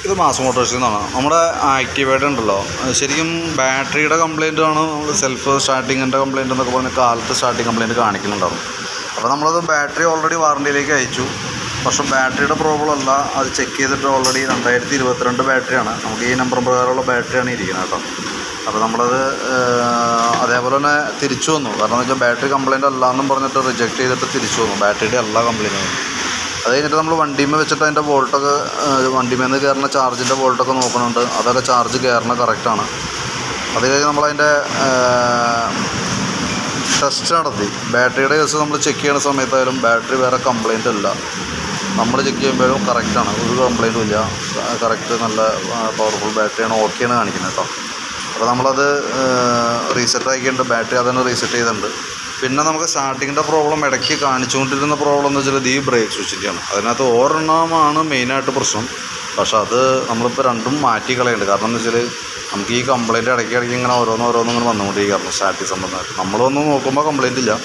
ഇത് മാസ് മോട്ടോഴ്സിൽ നിന്നാണ് നമ്മുടെ ആക്ടിവേറ്റ് ഉണ്ടല്ലോ അത് ശരിക്കും ബാറ്ററിയുടെ കംപ്ലൈൻ്റ് ആണ് നമ്മൾ സെൽഫ് സ്റ്റാർട്ടിങ്ങിൻ്റെ കംപ്ലൈൻറ്റ് എന്നൊക്കെ പറഞ്ഞ് കാലത്ത് സ്റ്റാർട്ടിങ് കംപ്ലൈൻറ്റ് കാണിക്കുന്നുണ്ടാവും അപ്പോൾ നമ്മളത് ബാറ്ററി ഓൾറെഡി വാറണ്ടിയിലേക്ക് അയച്ചു പക്ഷേ ബാറ്ററിയുടെ പ്രോബ്ലം അല്ല അത് ചെക്ക് ചെയ്തിട്ട് ഓൾറെഡി രണ്ടായിരത്തി ഇരുപത്തിരണ്ട് ബാറ്ററിയാണ് നമുക്ക് ഈ നമ്പർ പ്രകാരമുള്ള ബാറ്ററിയാണ് ഇരിക്കുന്നത് കേട്ടോ അപ്പോൾ നമ്മളത് ഏഹ്, അതേപോലെ തന്നെ തിരിച്ചു വന്നു കാരണം എന്ന് വെച്ചാൽ ബാറ്ററി കംപ്ലൈൻ്റ് അല്ല എന്നും പറഞ്ഞിട്ട് റിജക്റ്റ് ചെയ്തിട്ട് തിരിച്ചു വന്നു ബാറ്ററിയുടെ എല്ലാ കംപ്ലൈൻറ്റും അത് കഴിഞ്ഞിട്ട് നമ്മൾ വണ്ടിമേ വെച്ചിട്ട് അതിൻ്റെ വോൾട്ടൊക്കെ വണ്ടിമേന്ന് കയറുന്ന ചാർജിൻ്റെ വോൾട്ടൊക്കെ നോക്കുന്നുണ്ട് അതൊക്കെ ചാർജ് കയറണ കറക്റ്റാണ് അത് കഴിഞ്ഞ് നമ്മളതിൻ്റെ ടെസ്റ്റ് നടത്തി ബാറ്ററിയുടെ കേസ് നമ്മൾ ചെക്ക് ചെയ്യുന്ന സമയത്തായാലും ബാറ്ററി വേറെ കംപ്ലൈൻ്റ് അല്ല നമ്മൾ ചെക്ക് ചെയ്യുമ്പോഴും കറക്റ്റാണ് ഒരു കംപ്ലൈൻറ്റും ഇല്ല കറക്റ്റ് നല്ല പവർഫുൾ ബാറ്ററിയാണ് ഓക്കെയാണ് കാണിക്കുന്നത് കേട്ടോ അപ്പോൾ നമ്മളത് റീസെറ്റ് ആക്കിയിട്ടുണ്ട് ബാറ്ററി അതന്നെ റീസെറ്റ് ചെയ്തിട്ടുണ്ട് പിന്നെ നമുക്ക് സ്റ്റാർട്ടിങ്ങിൻ്റെ പ്രോബ്ലം ഇടയ്ക്ക് കാണിച്ചുകൊണ്ടിരുന്ന പ്രോബ്ലം എന്ന് വെച്ചാൽ ഇത് ഈ ബ്രേക്ക് സ്വിച്ചിൻ്റെയാണ് അതിനകത്ത് ഒരെണ്ണമാണ് മെയിനായിട്ട് പ്രശ്നം പക്ഷെ അത് നമ്മളിപ്പോൾ രണ്ടും മാറ്റി കളയുന്നുണ്ട് കാരണം എന്ന് വെച്ചാൽ നമുക്ക് ഈ കംപ്ലൈൻറ്റ് ഇടയ്ക്ക് ഇടയ്ക്ക് ഇങ്ങനെ ഓരോന്ന് ഓരോന്ന് ഇങ്ങനെ വന്നുകൊണ്ടിരിക്കുകയായിരുന്നു സ്റ്റാർട്ടിങ് സംബന്ധമായിട്ട് നമ്മളൊന്ന് നോക്കുമ്പോൾ കംപ്ലൈൻറ്റ് ഇല്ല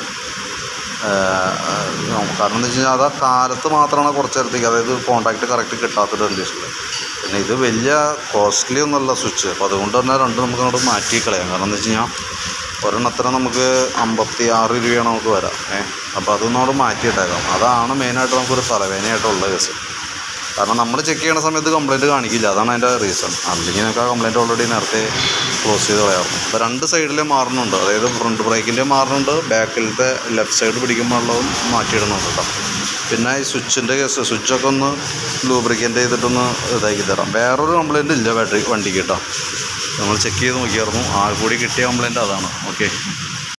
ഏഹ് കാരണം എന്താ വെച്ച് കഴിഞ്ഞാൽ അത് ആ കാലത്ത് മാത്രമാണ് കുറച്ച് നേരത്തേക്ക് അതായത് കോൺടാക്റ്റ് കറക്റ്റ് കിട്ടാത്തൊരു കണ്ടീഷനിൽ പിന്നെ ഇത് വലിയ കോസ്റ്റ്ലി ഒന്നുമല്ല സ്വിച്ച് അപ്പോൾ അതുകൊണ്ട് തന്നെ രണ്ട് നമുക്ക് അങ്ങോട്ട് മാറ്റി കളയാം കാരണം എന്താ വെച്ച് കഴിഞ്ഞാൽ ഒരെണ്ണത്തിന് നമുക്ക് അമ്പത്തി ആറ് രൂപയാണ് നമുക്ക് വരാം ഏഹ് അപ്പോൾ അതൊന്നും അവിടെ മാറ്റിയിട്ടേക്കാം അതാണ് മെയിനായിട്ട് നമുക്കൊരു തലവേദനയായിട്ടുള്ള കേസ് കാരണം നമ്മൾ ചെക്ക് ചെയ്യണ സമയത്ത് കംപ്ലൈൻറ്റ് കാണിക്കില്ല അതാണ് അതിൻ്റെ റീസൺ അല്ലെങ്കിൽ നമുക്ക് ആ കംപ്ലൈൻറ്റ് ഓൾറെഡി നേരത്തെ ക്ലോസ് ചെയ്ത് കളയാറുണ്ട് അപ്പോൾ രണ്ട് സൈഡിലെ മാറുന്നുണ്ട് അതായത് ഫ്രണ്ട് ബ്രേക്കിൻ്റെ മാറുന്നുണ്ട് ബാക്കിലത്തെ ലെഫ്റ്റ് സൈഡ് പിടിക്കുമ്പോഴുള്ളതും മാറ്റിയിടുന്നുണ്ട് കേട്ടോ പിന്നെ ഈ സ്വിച്ചിൻ്റെ കേസ് സ്വിച്ചൊക്കെ ഒന്ന് ലൂബ്രിക്കൻ്റ് ചെയ്തിട്ടൊന്ന് ഇതാക്കി തരാം വേറൊരു കംപ്ലൈൻറ്റ് ഇല്ല ബാറ്ററി വണ്ടിക്ക് കേട്ടോ നമ്മൾ ചെക്ക് ചെയ്ത് നോക്കിയായിരുന്നു ആകെ കൂടി കിട്ടിയ കംപ്ലൈൻറ്റ് അതാണ് ഓക്കെ